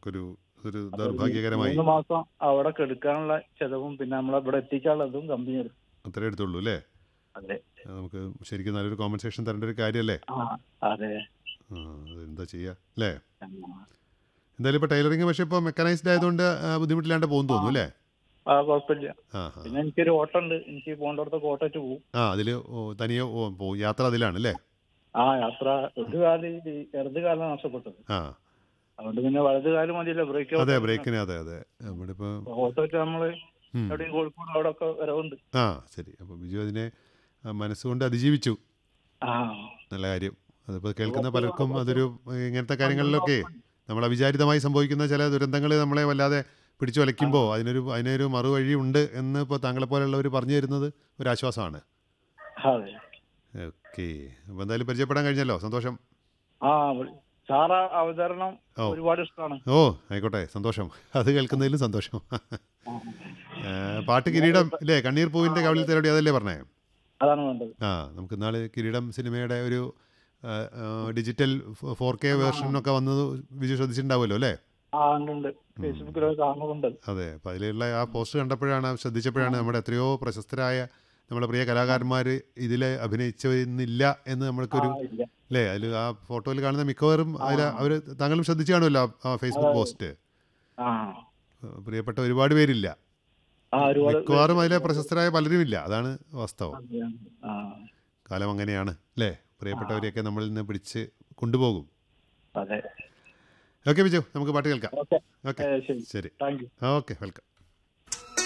നമുക്കൊരു ഒരു ദൗർഭാഗ്യകരമായി മൂന്ന് മാസം അവിടെ കെടുക്കാനുള്ള ചെലവും പിന്നെ നമ്മളെ ഇവിടെ എത്തിക്കാനുള്ളതും കമ്പനി എടുക്കും അത്രേ എടുത്തുള്ളൂ അല്ലേ അതെ അത് നമുക്ക് ശരിക്കും നല്ലൊരു കോമ്പൻസേഷൻ തരേണ്ട ഒരു കാര്യമല്ലേ ആ അതെ ആ അത് എന്താ ചെയ്യുക അല്ലേ ആ. എന്തായാലും ഇപ്പോൾ ടൈലറിങ് പക്ഷേ ഇപ്പോൾ മെക്കനൈസ്ഡ് ആയതുകൊണ്ട് ആ, ബുദ്ധിമുട്ടില്ലാണ്ട് പോകുന്നു തോന്നുന്നു അല്ലേ ആ കുഴപ്പമില്ല ആ ആ പിന്നെ എനിക്കൊരു ഓട്ടോ ഉണ്ട് എനിക്ക് പോകേണ്ടടത്തൊക്കെ ഓട്ടോ ആയിട്ട് പോകും ആ അതിൽ തനിയെ ഓ, പോ യാത്ര അതിലാണ് അല്ലേ ആ യാത്ര ഒരു കാലം ഈ ഇടത് കാലം നഷ്ടപ്പെട്ടത് ആ അതുകൊണ്ട് പിന്നെ വലത് കാലം മതിയല്ലോ ബ്രേക്ക് അതെ ബ്രേക്കിന് അതെ അതെ നമ്മുടെ ഇപ്പോൾ ഓട്ടോ ആയിട്ട് നമ്മള് എവിടെയും കോഴിക്കോട് അവിടെ ഒക്കെ വരവുണ്ട് ആ ശരി അപ്പോൾ ബിജു അതിനെ ആ, മനസ്സുകൊണ്ട് അതിജീവിച്ചു ആ നല്ല കാര്യം അതിപ്പോൾ കേൾക്കുന്ന പലർക്കും അതൊരു ഇങ്ങനത്തെ കാര്യങ്ങളിലൊക്കെ നമ്മൾ അവിചാരിതമായി സംഭവിക്കുന്ന ചില ദുരന്തങ്ങൾ നമ്മളെ വല്ലാതെ പിടിച്ചു വലയ്ക്കുമ്പോൾ അതിനൊരു അതിനൊരു മറുവഴി ഉണ്ട് എന്ന് ഇപ്പോൾ താങ്കളെ പോലെയുള്ളവർ പറഞ്ഞു തരുന്നത് ഒരു ആശ്വാസമാണ് അതെ ഓക്കെ അപ്പോൾ എന്തായാലും പരിചയപ്പെടാൻ കഴിഞ്ഞല്ലോ സന്തോഷം ആ സാറ അവതരണം ഓ. ഒരുപാട് ഇഷ്ടമാണ് ഓ ആയിക്കോട്ടെ സന്തോഷം അത് കേൾക്കുന്നതിലും സന്തോഷം ഏ, പാട്ട് കിരീടം ഇല്ലേ കണ്ണീർ പൂവിൻ്റെ കവിളിൽ തലോടി അതല്ലേ പറഞ്ഞേ അതാണ് വേണ്ടത് ആ നമുക്ക് ഇന്നാള് കിരീടം സിനിമയുടെ ഒരു ആ, ആ, ഡിജിറ്റൽ ഫോർ കെ വേർഷനൊക്കെ വന്നത് വിജു ശ്രദ്ധിച്ചിട്ടുണ്ടാവുമല്ലോ അല്ലേ ആ ഉണ്ട് ഉണ്ട് ഫേസ്ബുക്കിലൊക്കെ കാണുന്നുണ്ട് അതെ അപ്പോൾ അതിലുള്ള ആ പോസ്റ്റ് കണ്ടപ്പോഴാണ് ശ്രദ്ധിച്ചപ്പോഴാണ് നമ്മുടെ എത്രയോ പ്രശസ്തരായ നമ്മുടെ പ്രിയ കലാകാരന്മാർ ഇതിൽ അഭിനയിച്ചിരുന്നില്ല എന്ന് നമ്മൾക്കൊരു ആ, ഇല്ല. അല്ലേ അതിൽ ആ ഫോട്ടോയിൽ കാണുന്ന മിക്കവാറും അതിൽ അവർ താങ്കളും ശ്രദ്ധിച്ചു കാണുമല്ലോ ആ- ആ ഫേസ്ബുക്ക് പോസ്റ്റ് ആ പ്രിയപ്പെട്ട ഒരുപാട് പേരില്ല ആ ഒരുപാട് മിക്കവാറും അതിലെ പ്രശസ്തരായ പലരും ഇല്ല അതാണ് വാസ്തവം ആ കാലം അങ്ങനെയാണ് അല്ലേ പ്രിയപ്പെട്ടവരെയൊക്കെ നമ്മളിൽ നിന്ന് പിടിച്ച് കൊണ്ടുപോകും അതെ ഓക്കെ ബിജു നമുക്ക് പാട്ട് കേൾക്കാം ഓക്കെ ഓക്കെ ശരി ശരി താങ്ക് യു ഓക്കെ വെൽക്കം